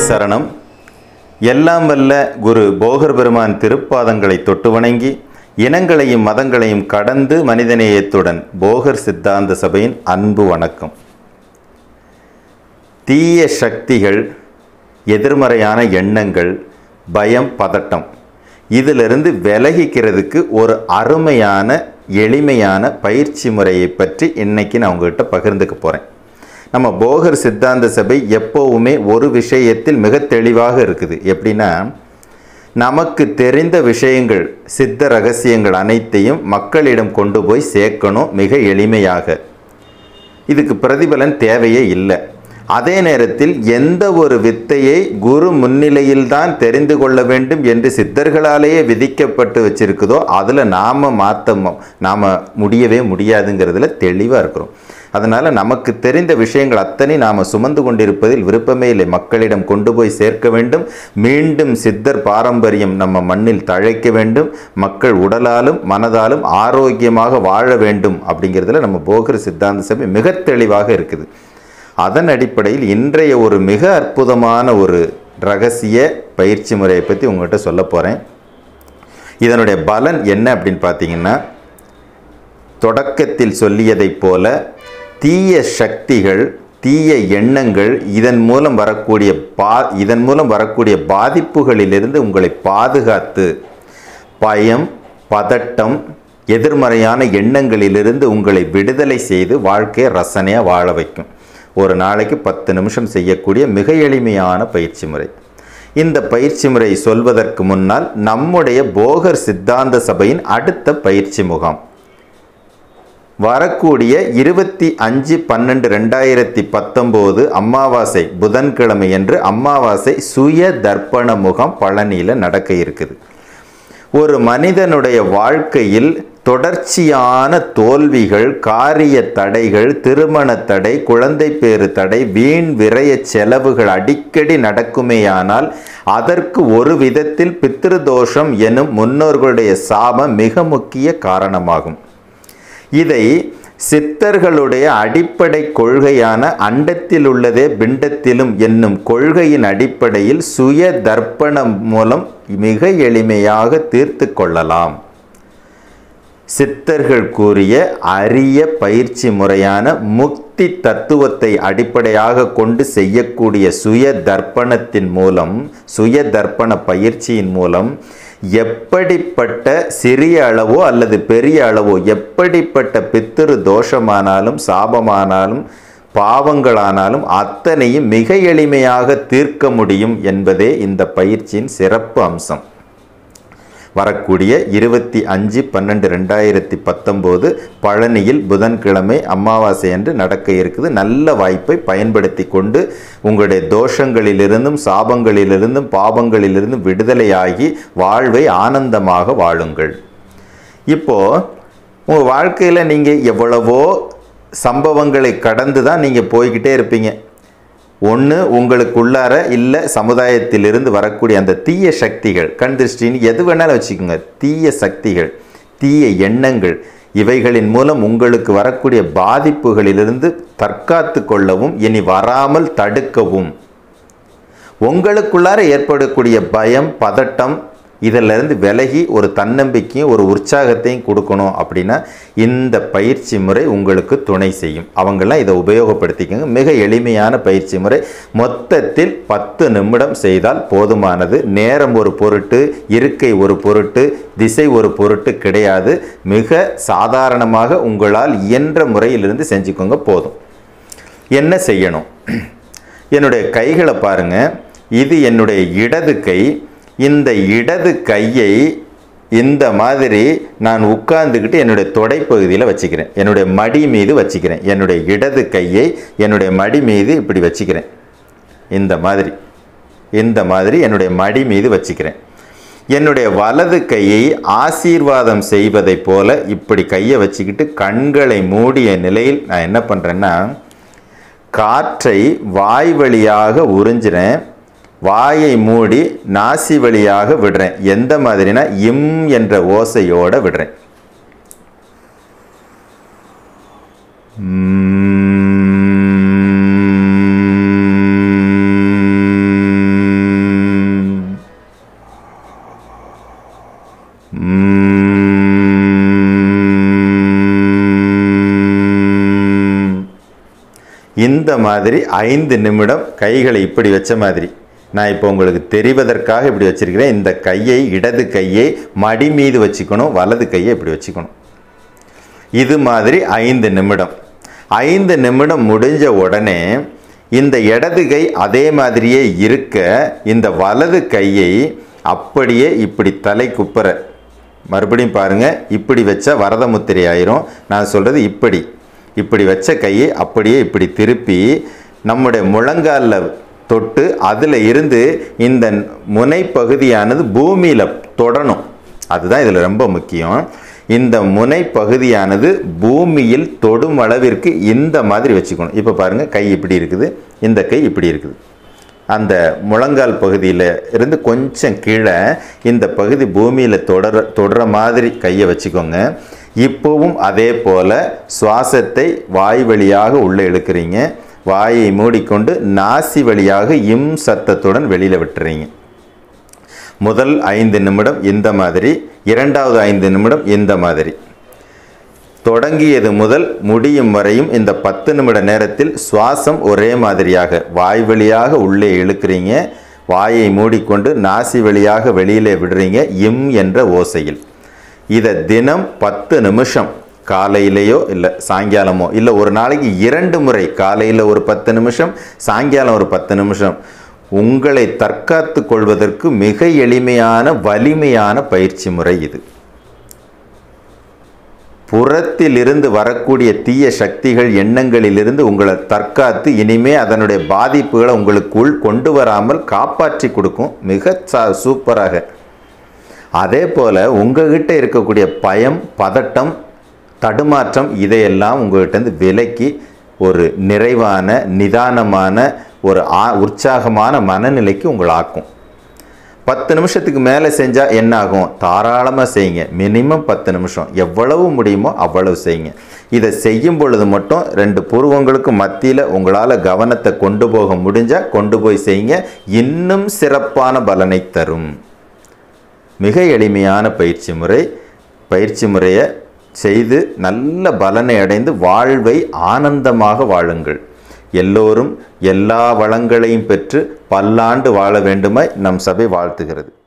சரணம் எல்லாம் வல்ல குரு போகர் பெருமான் திருப்பாதங்களை தொட்டு வணங்கி இனங்களையும் மதங்களையும் கடந்து மனிதநேயத்துடன் போகர் சித்தாந்த சபையின் அன்பு வணக்கம் தீய சக்திகள் எதிர்மறையான எண்ணங்கள் பயம் பதட்டம் இதிலிருந்து விலகிக்கிறதுக்கு ஒரு அருமையான எளிமையான பயிற்சி முறையை பற்றி இன்னைக்கு நான் உங்ககிட்ட பகிர்ந்துக்க போகிறேன் நம்ம போகர் சித்தாந்த சபை எப்போவுமே ஒரு விஷயத்தில் மிக தெளிவாக இருக்குது எப்படின்னா நமக்கு தெரிந்த விஷயங்கள் சித்த ரகசியங்கள் அனைத்தையும் மக்களிடம் கொண்டு போய் சேர்க்கணும் மிக எளிமையாக இதுக்கு பிரதிபலன் தேவையே இல்லை அதே நேரத்தில் எந்த ஒரு வித்தையை குரு முன்னிலையில்தான் தெரிந்து கொள்ள வேண்டும் என்று சித்தர்களாலேயே விதிக்கப்பட்டு வச்சிருக்குதோ அதில் நாம் மாற்ற நாம் முடியவே முடியாதுங்கிறதுல தெளிவாக இருக்கிறோம் அதனால் நமக்கு தெரிந்த விஷயங்கள் அத்தனை நாம் சுமந்து கொண்டிருப்பதில் விருப்பமே இல்லை மக்களிடம் கொண்டு போய் சேர்க்க வேண்டும் மீண்டும் சித்தர் பாரம்பரியம் நம்ம மண்ணில் தழைக்க வேண்டும் மக்கள் உடலாலும் மனதாலும் ஆரோக்கியமாக வாழ வேண்டும் அப்படிங்கிறதுல நம்ம போகிற சித்தாந்த சபை மிக தெளிவாக இருக்குது அதன் அடிப்படையில் இன்றைய ஒரு மிக அற்புதமான ஒரு ரகசிய பயிற்சி முறையை பற்றி உங்கள்கிட்ட சொல்ல போகிறேன் இதனுடைய பலன் என்ன அப்படின்னு பார்த்தீங்கன்னா தொடக்கத்தில் சொல்லியதைப் போல தீய சக்திகள் தீய எண்ணங்கள் இதன் மூலம் வரக்கூடிய பா இதன் மூலம் வரக்கூடிய பாதிப்புகளிலிருந்து உங்களை பாதுகாத்து பயம் பதட்டம் எதிர்மறையான எண்ணங்களிலிருந்து உங்களை விடுதலை செய்து வாழ்க்கையை ரசனையாக வாழ வைக்கும் ஒரு நாளைக்கு பத்து நிமிஷம் செய்யக்கூடிய மிக எளிமையான பயிற்சி முறை இந்த பயிற்சி முறை சொல்வதற்கு முன்னால் நம்முடைய போகர் சித்தாந்த சபையின் அடுத்த பயிற்சி முகாம் வரக்கூடிய இருபத்தி அஞ்சு பன்னெண்டு ரெண்டாயிரத்தி பத்தொம்போது அமாவாசை புதன்கிழமை என்று அமாவாசை சுய தர்ப்பண முகாம் பழனியில் நடக்க இருக்குது ஒரு மனிதனுடைய வாழ்க்கையில் தொடர்ச்சியான தோல்விகள் காரிய தடைகள் திருமண தடை குழந்தை பேறு தடை வீண் விரய செலவுகள் அடிக்கடி நடக்குமேயானால் அதற்கு ஒரு விதத்தில் பித்திருதோஷம் எனும் முன்னோர்களுடைய சாபம் மிக முக்கிய காரணமாகும் இதை சித்தர்களுடைய அடிப்படை கொள்கையான அண்டத்தில் உள்ளதே பிண்டத்திலும் என்னும் கொள்கையின் அடிப்படையில் சுய தர்ப்பணம் மூலம் மிக எளிமையாக தீர்த்து கொள்ளலாம் சித்தர்கள் கூறிய அரிய பயிற்சி முறையான முக்தி தத்துவத்தை அடிப்படையாக கொண்டு செய்யக்கூடிய சுய தர்ப்பணத்தின் மூலம் சுய தர்ப்பண பயிற்சியின் மூலம் எப்படிப்பட்ட சிறிய அளவோ அல்லது பெரிய அளவோ எப்படிப்பட்ட பித்திரு தோஷமானாலும் சாபமானாலும் பாவங்களானாலும் அத்தனையும் மிக எளிமையாக தீர்க்க முடியும் என்பதே இந்த பயிற்சியின் சிறப்பு அம்சம் வரக்கூடிய இருபத்தி அஞ்சு பன்னெண்டு ரெண்டாயிரத்தி பத்தொம்போது பழனியில் புதன்கிழமை அமாவாசை அன்று நடக்க இருக்குது நல்ல வாய்ப்பை பயன்படுத்தி கொண்டு உங்களுடைய தோஷங்களிலிருந்தும் சாபங்களிலிருந்தும் பாவங்களிலிருந்தும் விடுதலையாகி வாழ்வை ஆனந்தமாக வாழுங்கள் இப்போ உங்கள் வாழ்க்கையில் நீங்கள் எவ்வளவோ சம்பவங்களை கடந்து தான் நீங்கள் போய்கிட்டே இருப்பீங்க ஒன்று உங்களுக்குள்ளார இல்லை சமுதாயத்திலிருந்து வரக்கூடிய அந்த தீய சக்திகள் கண் திருஷ்டின்னு எது வேணாலும் வச்சுக்கோங்க தீய சக்திகள் தீய எண்ணங்கள் இவைகளின் மூலம் உங்களுக்கு வரக்கூடிய பாதிப்புகளிலிருந்து தற்காத்து கொள்ளவும் இனி வராமல் தடுக்கவும் உங்களுக்குள்ளார ஏற்படக்கூடிய பயம் பதட்டம் இதிலிருந்து விலகி ஒரு தன்னம்பிக்கையும் ஒரு உற்சாகத்தையும் கொடுக்கணும் அப்படின்னா இந்த பயிற்சி முறை உங்களுக்கு துணை செய்யும் அவங்கெல்லாம் இதை உபயோகப்படுத்திக்கோங்க மிக எளிமையான பயிற்சி முறை மொத்தத்தில் பத்து நிமிடம் செய்தால் போதுமானது நேரம் ஒரு பொருட்டு இருக்கை ஒரு பொருட்டு திசை ஒரு பொருட்டு கிடையாது மிக சாதாரணமாக உங்களால் இயன்ற முறையிலிருந்து செஞ்சுக்கோங்க போதும் என்ன செய்யணும் என்னுடைய கைகளை பாருங்க இது என்னுடைய இடது கை இந்த இடது கையை இந்த மாதிரி நான் உட்கார்ந்துக்கிட்டு என்னுடைய தொடைப்பகுதியில் வச்சுக்கிறேன் என்னுடைய மடி மீது வச்சுக்கிறேன் என்னுடைய இடது கையை என்னுடைய மடி மீது இப்படி வச்சுக்கிறேன் இந்த மாதிரி இந்த மாதிரி என்னுடைய மடி மீது வச்சுக்கிறேன் என்னுடைய வலது கையை ஆசீர்வாதம் செய்வதைப் போல இப்படி கையை வச்சுக்கிட்டு கண்களை மூடிய நிலையில் நான் என்ன பண்ணுறேன்னா காற்றை வாய் வழியாக உறிஞ்சிறேன் வாயை மூடி நாசி வழியாக விடுறேன் எந்த மாதிரினா இம் என்ற ஓசையோட விடுறேன் உம். இந்த மாதிரி ஐந்து நிமிடம் கைகளை இப்படி வச்ச மாதிரி நான் இப்போ உங்களுக்கு தெரிவதற்காக இப்படி வச்சிருக்கிறேன் இந்த கையை இடது கையை மடி மீது வச்சுக்கணும் வலது கையை இப்படி வச்சுக்கணும் இது மாதிரி ஐந்து நிமிடம் ஐந்து நிமிடம் முடிஞ்ச உடனே இந்த இடது கை அதே மாதிரியே இருக்க இந்த வலது கையை அப்படியே இப்படி தலை குப்புற மறுபடியும் பாருங்க இப்படி வச்சா வரத முத்திரை ஆயிரும் நான் சொல்றது இப்படி இப்படி வச்ச கையை அப்படியே இப்படி திருப்பி நம்முடைய முழங்காலில் தொட்டு அதில் இருந்து இந்த முனைப்பகுதியானது பூமியில் தொடணும் அதுதான் இதில் ரொம்ப முக்கியம் இந்த முனை பகுதியானது பூமியில் தொடும் அளவிற்கு இந்த மாதிரி வச்சுக்கணும் இப்போ பாருங்கள் கை இப்படி இருக்குது இந்த கை இப்படி இருக்குது அந்த முழங்கால் பகுதியில் இருந்து கொஞ்சம் கீழே இந்த பகுதி பூமியில் தொடர தொடுற மாதிரி கையை வச்சுக்கோங்க இப்போவும் அதே போல் சுவாசத்தை வாய் வழியாக உள்ளே இழுக்கிறீங்க வாயை மூடிக்கொண்டு நாசி வழியாக இம் சத்தத்துடன் வெளியில் விட்டுறீங்க முதல் ஐந்து நிமிடம் இந்த மாதிரி இரண்டாவது ஐந்து நிமிடம் இந்த மாதிரி தொடங்கியது முதல் முடியும் வரையும் இந்த பத்து நிமிட நேரத்தில் சுவாசம் ஒரே மாதிரியாக வாய் வழியாக உள்ளே இழுக்கிறீங்க வாயை மூடிக்கொண்டு நாசி வழியாக வெளியிலே விடுறீங்க இம் என்ற ஓசையில் இதை தினம் பத்து நிமிஷம் காலையிலேயோ இல்லை சாயங்காலமோ இல்லை ஒரு நாளைக்கு இரண்டு முறை காலையில் ஒரு பத்து நிமிஷம் சாயங்காலம் ஒரு பத்து நிமிஷம் உங்களை தற்காத்து கொள்வதற்கு மிக எளிமையான வலிமையான பயிற்சி முறை இது புறத்திலிருந்து வரக்கூடிய தீய சக்திகள் எண்ணங்களிலிருந்து உங்களை தற்காத்து இனிமே அதனுடைய பாதிப்புகளை உங்களுக்குள் கொண்டு வராமல் காப்பாற்றி கொடுக்கும் மிக ச- சூப்பராக அதே போல் உங்ககிட்ட இருக்கக்கூடிய பயம் பதட்டம் தடுமாற்றம் இதையெல்லாம் உங்ககிட்டேருந்து விலக்கி ஒரு நிறைவான நிதானமான ஒரு ஆ உற்சாகமான மனநிலைக்கு உங்களை ஆக்கும் பத்து நிமிஷத்துக்கு மேலே செஞ்சால் என்ன ஆகும் தாராளமாக செய்யுங்க மினிமம் பத்து நிமிஷம் எவ்வளவு முடியுமோ அவ்வளவு செய்யுங்க இதை செய்யும் பொழுது மட்டும் ரெண்டு புருவங்களுக்கு மத்தியில் உங்களால் கவனத்தை கொண்டு போக முடிஞ்சால் கொண்டு போய் செய்யுங்க இன்னும் சிறப்பான பலனை தரும் மிக எளிமையான பயிற்சி முறை பயிற்சி முறையை செய்து நல்ல பலனை அடைந்து வாழ்வை ஆனந்தமாக வாழுங்கள் எல்லோரும் எல்லா வளங்களையும் பெற்று பல்லாண்டு வாழ வேண்டுமாய் நம் சபை வாழ்த்துகிறது